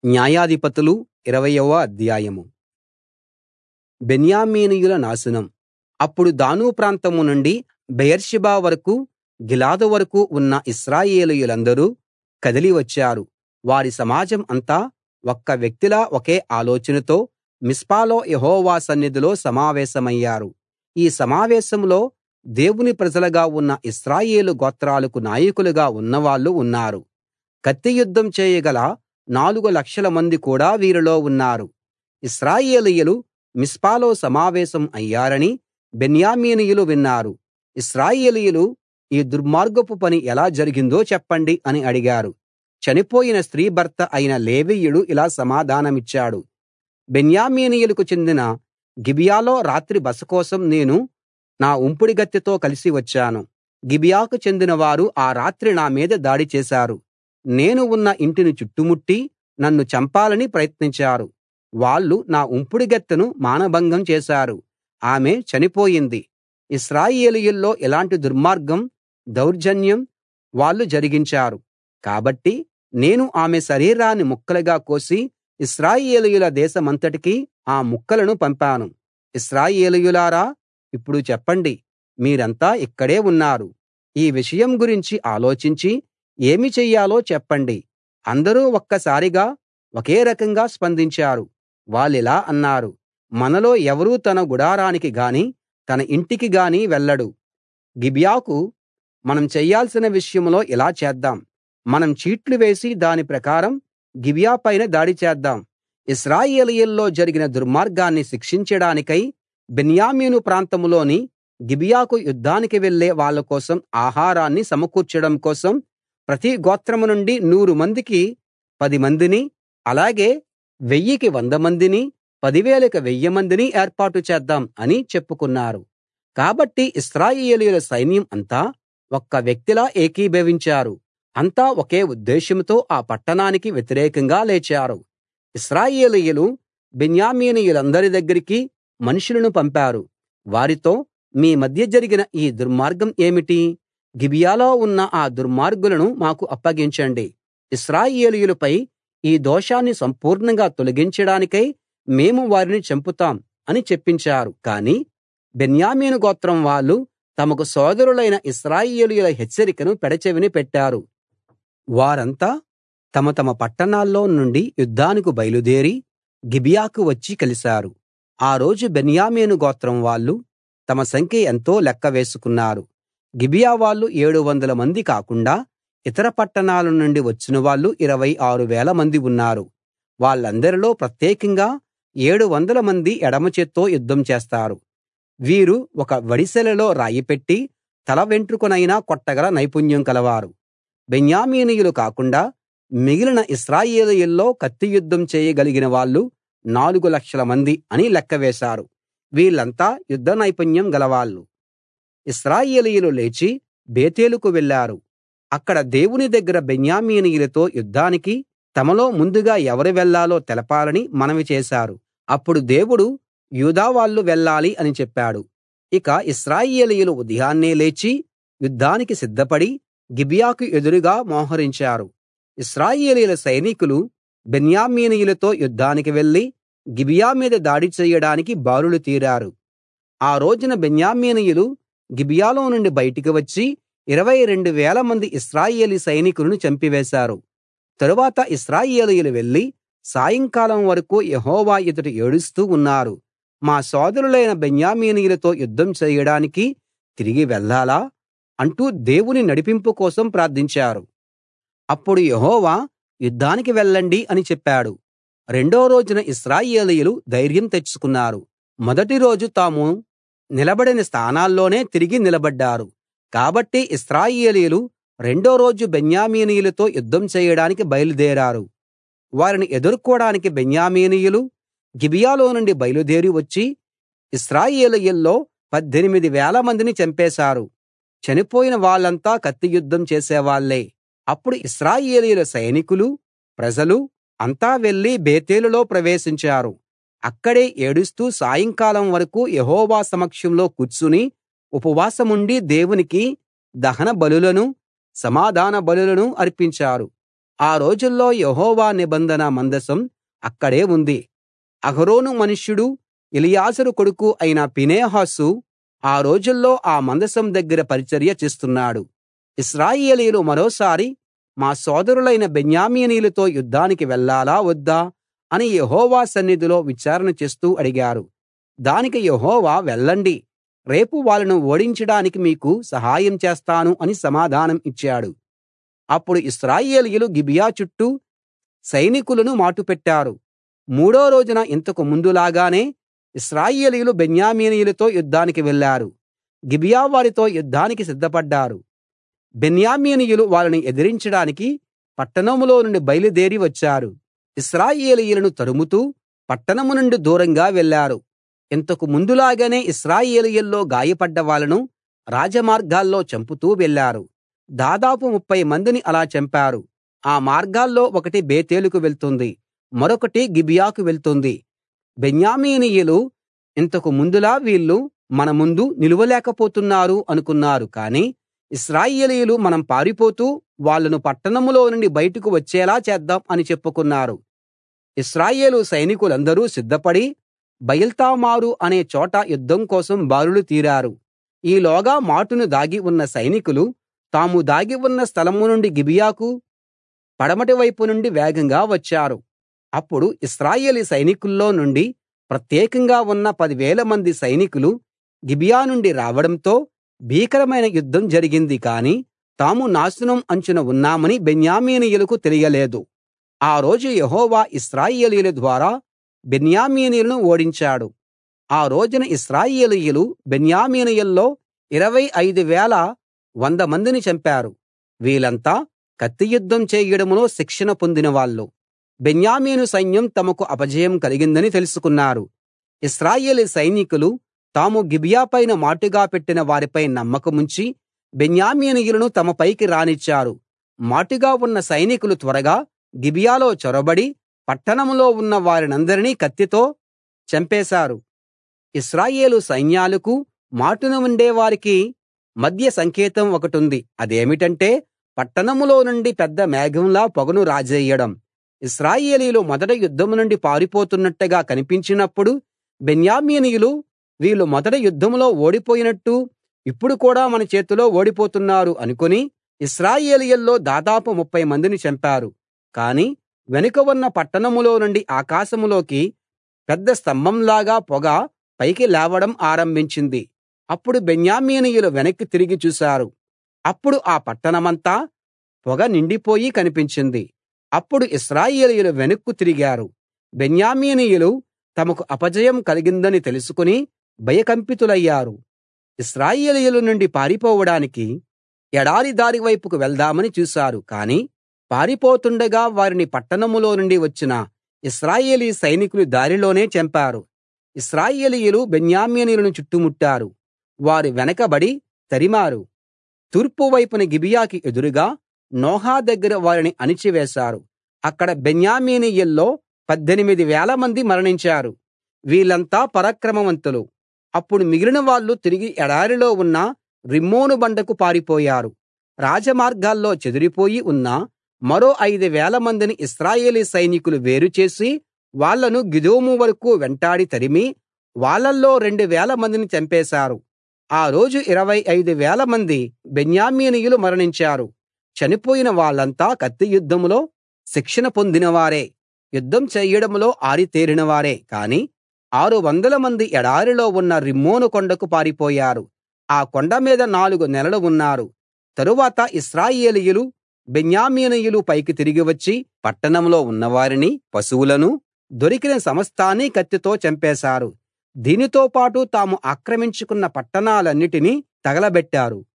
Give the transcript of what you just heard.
న్యాయాధిపతులు ఇరవయవ అధ్యాయం బెన్యామీనీయుల నాశనం అప్పుడు దాను ప్రాంతం నుండి బెయేర్షెబా వరకూ గిలాదు వరకూ ఉన్న ఇశ్రాయేలీయులందరూ కదిలి వచ్చారు వారి సమాజం అంతా ఒక్క వ్యక్తిలా ఒకే ఆలోచనతో మిస్పాలో యెహోవా సన్నిధిలో సమావేశమయ్యారు ఈ సమావేశంలో దేవుని ప్రజలుగా ఉన్న ఇశ్రాయేలు గోత్రాలకు నాయకులుగా ఉన్నవాళ్ళు ఉన్నారు కత్తి యుద్ధం చేయగల నాలుగు లక్షల మంది కూడా వీరిలో ఉన్నారు ఇశ్రాయేలీయులు మిస్పాలో సమావేశం అయ్యారని బెన్యామీనీయులు విన్నారు ఇశ్రాయేలీయులు ఈ దుర్మార్గపు పని ఎలా జరిగిందో చెప్పండి అని అడిగారు చనిపోయిన స్త్రీ భర్త అయిన లేవీయుడు ఇలా సమాధానమిచ్చాడు బెన్యామీనీయులకు చెందిన గిబియాలో రాత్రి బస కోసం నేను నా ఉంపుడుగత్తెతో కలిసి వచ్చాను గిబియాకు చెందిన వారు ఆ రాత్రి నా మీద దాడి చేశారు నేను ఉన్న ఇంటిని చుట్టుముట్టి నన్ను చంపాలని ప్రయత్నించారు వాళ్ళు నా ఉంపుడుగత్తెను మానభంగం చేశారు ఆమె చనిపోయింది ఇశ్రాయేలీయుల్లో ఇలాంటి దుర్మార్గం దౌర్జన్యం వాళ్ళు జరిగించారు కాబట్టి నేను ఆమె శరీరాన్ని ముక్కలుగా కోసి ఇశ్రాయేలీయుల దేశమంతటికీ ఆ ముక్కలను పంపాను ఇశ్రాయేలీయులారా ఇప్పుడు చెప్పండి మీరంతా ఇక్కడే ఉన్నారు ఈ విషయం గురించి ఆలోచించి ఏమి చెయ్యాలో చెప్పండి అందరూ ఒక్కసారిగా ఒకే రకంగా స్పందించారు వాళ్ళిలా అన్నారు మనలో ఎవరూ తన గుడారానికి గాని తన ఇంటికి గాని వెళ్ళడు గిబియాకు మనం చెయ్యాల్సిన విషయంలో ఇలా చేద్దాం మనం చీట్లు వేసి దాని ప్రకారం గిబియా పైన దాడి చేద్దాం ఇశ్రాయేలీయుల్లో జరిగిన దుర్మార్గాన్ని శిక్షించడానికై బెన్యామీను ప్రాంతంలోని గిబియాకు యుద్ధానికి వెళ్ళే వాళ్ళ కోసం ఆహారాన్ని సమకూర్చడం కోసం ప్రతి గోత్రం నుండి నూరు మందికి పది మందిని అలాగే వెయ్యికి వంద మందిని పదివేలకు వెయ్యి మందిని ఏర్పాటు చేద్దాం అని చెప్పుకున్నారు కాబట్టి ఇశ్రాయేలీయుల సైన్యం అంతా ఒక్క వ్యక్తిలా ఏకీభవించారు అంతా ఒకే ఉద్దేశంతో ఆ పట్టణానికి వ్యతిరేకంగా లేచారు ఇశ్రాయేలీయులు బెన్యామీనీయులందరి దగ్గరికి మనుషులను పంపారు వారితో మీ మధ్య జరిగిన ఈ దుర్మార్గం ఏమిటి గిబియాలో ఉన్న ఆ దుర్మార్గులను మాకు అప్పగించండి ఇశ్రాయేలీయులపై ఈ దోషాన్ని సంపూర్ణంగా తొలగించడానికై మేము వారిని చంపుతాం అని చెప్పించారు కాని బెన్యామీను గోత్రం వాళ్ళు తమకు సోదరులైన ఇశ్రాయేలీయుల హెచ్చరికను పెడచెవిన పెట్టారు వారంతా తమ తమ పట్టణాల్లో నుండి యుద్ధానికి బయలుదేరి గిబియాకు వచ్చి కలిశారు ఆ రోజు బెన్యామీను గోత్రం వాళ్ళు తమ సంఖ్య ఎంతో లెక్క వేసుకున్నారు గిబియా వాళ్ళు ఏడు వందల మంది కాకుండా ఇతర పట్టణాల నుండి వచ్చిన వాళ్ళు ఇరవై ఆరు వేల మంది ఉన్నారు వాళ్ళందరిలో ప్రత్యేకంగా ఏడు వందల మంది ఎడమ చేత్తో యుద్ధం చేస్తారు వీరు ఒక వడిసెలలో రాయి పెట్టి తల వెంట్రుకనైనా కొట్టగల నైపుణ్యం కలవారు బెన్యామీనీయులు కాకుండా మిగిలిన ఇశ్రాయేలీయుల్లో కత్తి యుద్ధం చేయగలిగిన వాళ్ళు నాలుగు లక్షల మంది అని లెక్క వేశారు వీళ్ళంతా యుద్ధ నైపుణ్యం గలవాళ్ళు ఇశ్రాయేలీయులు లేచి బేతేలుకు వెళ్ళారు అక్కడ దేవుని దగ్గర బెన్యామీనీయులతో యుద్ధానికి తమలో ముందుగా ఎవరు వెళ్ళాలో తెలపాలని మనవి చేశారు అప్పుడు దేవుడు యూదా వాళ్ళు వెళ్ళాలి అని చెప్పాడు ఇక ఇశ్రాయేలీయులు ఉదయాన్నే లేచి యుద్ధానికి సిద్ధపడి గిబియాకు ఎదురుగా మోహరించారు ఇశ్రాయేలీయుల సైనికులు బెన్యామీనీయులతో యుద్ధానికి వెళ్లి గిబియా మీద దాడి చేయడానికి బారులు తీరారు ఆ రోజున బెన్యామీనీయులు గిబియాలో నుండి బయటికి వచ్చి ఇరవై రెండు వేల మంది ఇశ్రాయేలీ సైనికులను చంపివేశారు తరువాత ఇశ్రాయేలీయులు వెళ్లి సాయంకాలం వరకూ యెహోవా ఎదుట ఏడుస్తూ ఉన్నారు మా సోదరులైన బెన్యామీనీయులతో యుద్ధం చేయడానికి తిరిగి వెళ్ళాలా అంటూ దేవుని నడిపింపు కోసం ప్రార్థించారు అప్పుడు యెహోవా యుద్ధానికి వెళ్ళండి అని చెప్పాడు రెండో రోజున ఇశ్రాయేలీయులు ధైర్యం తెచ్చుకున్నారు మొదటి రోజు తాము నిలబడిన స్థానాల్లోనే తిరిగి నిలబడ్డారు కాబట్టి ఇశ్రాయేలీయులు రెండో రోజు బెన్యామీనీయులతో యుద్ధం చేయడానికి బయలుదేరారు వారిని ఎదుర్కోడానికి బెన్యామీనీయులు గిబియాలో నుండి బయలుదేరి వచ్చి ఇశ్రాయేలీయుల్లో పద్దెనిమిది వేల మందిని చంపేశారు చనిపోయిన వాళ్ళంతా కత్తి యుద్ధం చేసేవాళ్ళే అప్పుడు ఇశ్రాయేలీయుల సైనికులు ప్రజలు అంతా వెళ్లి బేతేలులో ప్రవేశించారు అక్కడే ఏడుస్తూ సాయంకాలం వరకూ యెహోవా సమక్షంలో కూర్చుని ఉపవాసముండి దేవునికి దహన బలులనూ సమాధాన బలులనూ అర్పించారు ఆ రోజుల్లో యెహోవా నిబంధన మందసం అక్కడే ఉంది అహరోను మనుష్యుడు ఎలియాజరు కొడుకు అయిన ఫీనెహాసు ఆ రోజుల్లో ఆ మందసం దగ్గర పరిచర్య చేస్తున్నాడు ఇశ్రాయేలీయులు మరోసారి మా సోదరులైన బెన్యామీనీయులతో యుద్ధానికి వెళ్ళాలా వద్దా అని యెహోవా సన్నిధిలో విచారణ చేస్తూ అడిగారు దానికి యెహోవా వెళ్ళండి రేపు వాళ్ళను ఓడించడానికి మీకు సహాయం చేస్తాను అని సమాధానం ఇచ్చాడు అప్పుడు ఇశ్రాయేలీయులు గిబియా చుట్టూ సైనికులను మాటుపెట్టారు మూడో రోజున ఇంతకు ముందులాగానే ఇశ్రాయేలీయులు బెన్యామీనీయులతో యుద్ధానికి వెళ్ళారు గిబియా వారితో యుద్ధానికి సిద్ధపడ్డారు బెన్యామీనీయులు వాళ్ళని ఎదిరించడానికి పట్టణంలో నుండి బయలుదేరి వచ్చారు ఇశ్రాయేలీయులను తరుముతూ పట్టణం నుండి దూరంగా వెళ్ళారు ఇంతకు ముందులాగానే ఇశ్రాయేలీయుల్లో గాయపడ్డ వాళ్ళను రాజమార్గాల్లో చంపుతూ వెళ్ళారు దాదాపు ముప్ఫై మందిని అలా చంపారు ఆ మార్గాల్లో ఒకటి బేతేలుకు వెళ్తుంది మరొకటి గిబియాకు వెళ్తుంది బెన్యామీనీయులు ఇంతకు ముందులా వీళ్ళు మన ముందు నిలువలేకపోతున్నారు అనుకున్నారు కానీ ఇశ్రాయేలీయులు మనం పారిపోతూ వాళ్ళను పట్టణంలో నుండి బయటకు వచ్చేలా చేద్దాం అని చెప్పుకున్నారు ఇశ్రాయేలు సైనికులందరూ సిద్ధపడి బయల్తామారు అనే చోట యుద్ధం కోసం బారులు తీరారు ఈలోగా మాటున దాగి ఉన్న సైనికులు తాము దాగి ఉన్న స్థలం నుండి గిబియాకు పడమటి వైపు నుండి వేగంగా వచ్చారు అప్పుడు ఇశ్రాయేలీ సైనికుల్లో నుండి ప్రత్యేకంగా ఉన్న పదివేల మంది సైనికులు గిబియా నుండి రావడంతో భీకరమైన యుద్ధం జరిగింది కానీ తాము నాశనం అంచున ఉన్నామని బెన్యామీనీయులకు తెలియలేదు ఆ రోజు యెహోవా ఇశ్రాయేలీయుల ద్వారా బెన్యామీనీయులను ఓడించాడు ఆ రోజున ఇశ్రాయేలీయులు బెన్యామీనీయుల్లో ఇరవై ఐదు వేల వంద మందిని చంపారు వీళ్ళంతా కత్తి యుద్ధం చేయడంలో శిక్షణ పొందిన వాళ్ళు బెన్యామీను సైన్యం తమకు అపజయం కలిగిందని తెలుసుకున్నారు ఇశ్రాయేలీ సైనికులు తాము గిబియా పైన మాటుగా పెట్టిన వారిపై నమ్మకముంచి బెన్యామీనీయులను తమ పైకి రానిచ్చారు మాటుగా ఉన్న సైనికులు త్వరగా గిబియాలో చొరబడి పట్టణంలో ఉన్న వారినందరినీ కత్తితో చంపేశారు ఇశ్రాయేలు సైన్యాలకు మాటున ఉండేవారికి మధ్య సంకేతం ఒకటుంది అదేమిటంటే పట్టణంలో నుండి పెద్ద మేఘంలా పొగను రాజేయడం ఇశ్రాయేలీయులు మొదట యుద్ధం నుండి పారిపోతున్నట్టుగా కనిపించినప్పుడు బెన్యామీనీయులు వీళ్ళు మొదట యుద్ధంలో ఓడిపోయినట్టు ఇప్పుడు కూడా మన చేతిలో ఓడిపోతున్నారు అనుకుని ఇశ్రాయేలీయుల్లో దాదాపు ముప్ఫై మందిని చంపారు కానీ వెనుక ఉన్న పట్టణంలో నుండి ఆకాశంలోకి పెద్ద స్తంభంలాగా పొగ పైకి లేవడం ఆరంభించింది అప్పుడు బెన్యామీనీయులు వెనక్కి తిరిగి చూశారు అప్పుడు ఆ పట్టణమంతా పొగ నిండిపోయి కనిపించింది అప్పుడు ఇశ్రాయేలీయులు వెనక్కు తిరిగారు బెన్యామీనీయులు తమకు అపజయం కలిగిందని తెలుసుకుని భయకంపితులయ్యారు ఇశ్రాయేలీయుల నుండి పారిపోవడానికి ఎడారి దారి వైపుకు వెళ్దామని చూశారు కానీ పారిపోతుండగా వారిని పట్టణంలో నుండి వచ్చిన ఇశ్రాయేలీ సైనికులు దారిలోనే చంపారు ఇశ్రాయేలీయులు బెన్యామీనీయులను చుట్టుముట్టారు వారు వెనకబడి తరిమారు తూర్పు వైపున గిబియాకి ఎదురుగా నోహా దగ్గర వారిని అణిచివేశారు అక్కడ బెన్యామీనీయుల్లో పద్దెనిమిది వేల మంది మరణించారు వీళ్ళంతా పరాక్రమవంతులు అప్పుడు మిగిలిన వాళ్ళు తిరిగి ఎడారిలో ఉన్న రిమ్మోను బండకు పారిపోయారు రాజమార్గాల్లో చెదిరిపోయి ఉన్న మరో ఐదు వేల మందిని ఇశ్రాయేలీ సైనికులు వేరు చేసి వాళ్ళను గిదోము వరకూ వెంటాడి తరిమి వాళ్ళల్లో రెండు వేల మందిని చంపేశారు ఆ రోజు ఇరవై ఐదు వేల మంది బెన్యామీనీయులు మరణించారు చనిపోయిన వాళ్ళంతా కత్తి యుద్ధంలో శిక్షణ పొందినవారే యుద్ధం చెయ్యడంలో ఆరితేరినవారే కానీ ఆరు వందల మంది ఎడారిలో ఉన్న రిమ్మోను కొండకు పారిపోయారు ఆ కొండ మీద నాలుగు నెలలు ఉన్నారు తరువాత ఇశ్రాయేలీయులు బెన్యామీనీయులు పైకి తిరిగి వచ్చి పట్టణంలో ఉన్నవారిని పశువులను దొరికిన సమస్తాన్నీ కత్తితో చంపేశారు దీనితో పాటు తాము ఆక్రమించుకున్న పట్టణాలన్నిటినీ తగలబెట్టారు